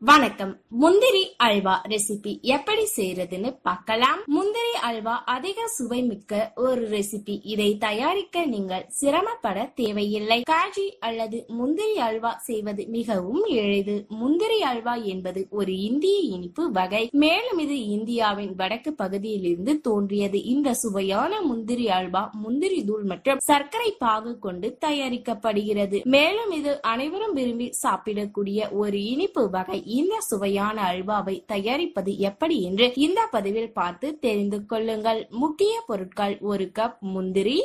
வணக்கம் முந்திரி அல்வா ரெசிபி எப்படி செய்யறதுன்னு பார்க்கலாம் முந்திரி அல்வா அதிக சுவை மிக்க ஒரு ரெசிபி இதை தயாரிக்க நீங்கள் சிரமப்பட தேவையில்லை காஜி அல்லது முந்திரி அல்வா செய்வது மிகவும் எளிது முந்திரி அல்வா என்பது ஒரு இந்திய இனிப்பு வகை மேலும் இது இந்தியாவின் வடக்கு பகுதியிலிருந்து தோன்றியது இந்த சுவையான முந்திரி அல்வா முந்திரி தூள் மற்றும் சர்க்கரை பாகு கொண்டு தயாரிக்கப்படுகிறது மேலும் இது அனைவரும் விரும்பி சாப்பிடக்கூடிய ஒரு இனிப்பு வகை இந்த சுவையான அல்வாவை தயாரிப்பது எப்படி என்று இந்த பதிவில் பார்த்து தெரிந்து கொள்ளுங்கள் முக்கிய பொருட்கள் ஒரு கப் முந்திரி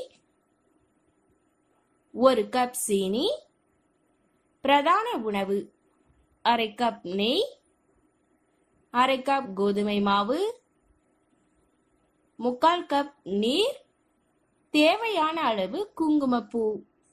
ஒரு கப் சீனி பிரதான உணவு அரை கப் நெய் அரை கப் கோதுமை மாவு முக்கால் கப் நீர் தேவையான அளவு குங்குமப்பூ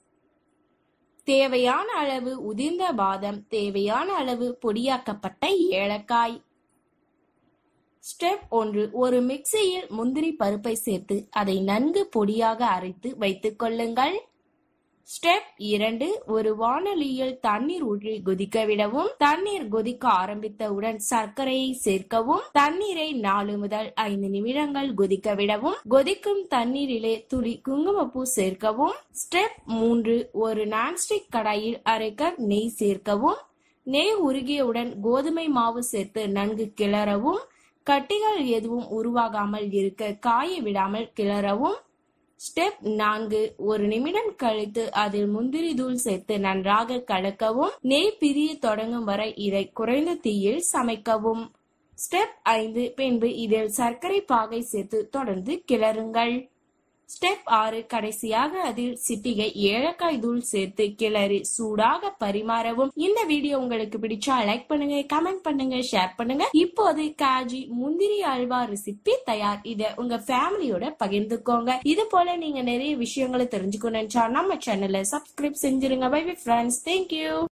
தேவையான அளவு உதிர்ந்த பாதம் தேவையான அளவு பொடியாக்கப்பட்ட ஏலக்காய் ஸ்டெப் ஒன்று ஒரு மிக்சியில் முந்திரி பருப்பை சேர்த்து அதை நன்கு பொடியாக அரைத்து வைத்துக் கொள்ளுங்கள் ஸ்டெப் இரண்டு ஒரு வானொலியில் தண்ணீர் ஊற்றி கொதிக்க விடவும் தண்ணீர் கொதிக்க ஆரம்பித்தவுடன் சர்க்கரையை சேர்க்கவும் தண்ணீரை நாலு முதல் ஐந்து நிமிடங்கள் கொதிக்க விடவும் கொதிக்கும் தண்ணீரிலே துளி குங்குமப்பூ சேர்க்கவும் ஸ்டெப் மூன்று ஒரு நான்ஸ்டிக் கடாயில் அரை கப் நெய் சேர்க்கவும் நெய் உருகியவுடன் கோதுமை மாவு சேர்த்து நன்கு கிளறவும் கட்டிகள் எதுவும் உருவாகாமல் இருக்க காய விடாமல் கிளறவும் ஸ்டெப் நான்கு ஒரு நிமிடம் கழித்து அதில் முந்திரி தூள் சேர்த்து நன்றாக கலக்கவும் நெய் பிரிய தொடங்கும் வரை இதை குறைந்த தீயில் சமைக்கவும் ஸ்டெப் ஐந்து பின்பு இதில் சர்க்கரை பாகை சேர்த்து தொடர்ந்து கிளறுங்கள் ஸ்டெப் ஆறு கடைசியாக அதில் சிட்டிகை ஏலக்காய் தூள் சேர்த்து கிளறி சூடாக பரிமாறவும் இந்த வீடியோ உங்களுக்கு பிடிச்சா லைக் பண்ணுங்க கமெண்ட் பண்ணுங்க ஷேர் பண்ணுங்க இப்போது காஜி முந்திரி அல்வா ரெசிபி தயார் இத உங்க ஃபேமிலியோட பகிர்ந்துக்கோங்க இது போல நீங்க நிறைய விஷயங்களை தெரிஞ்சுக்கணும்னு நம்ம சேனலை சப்ஸ்கிரைப் செஞ்சிருங்க பை ஃப்ரெண்ட்ஸ் தேங்க்யூ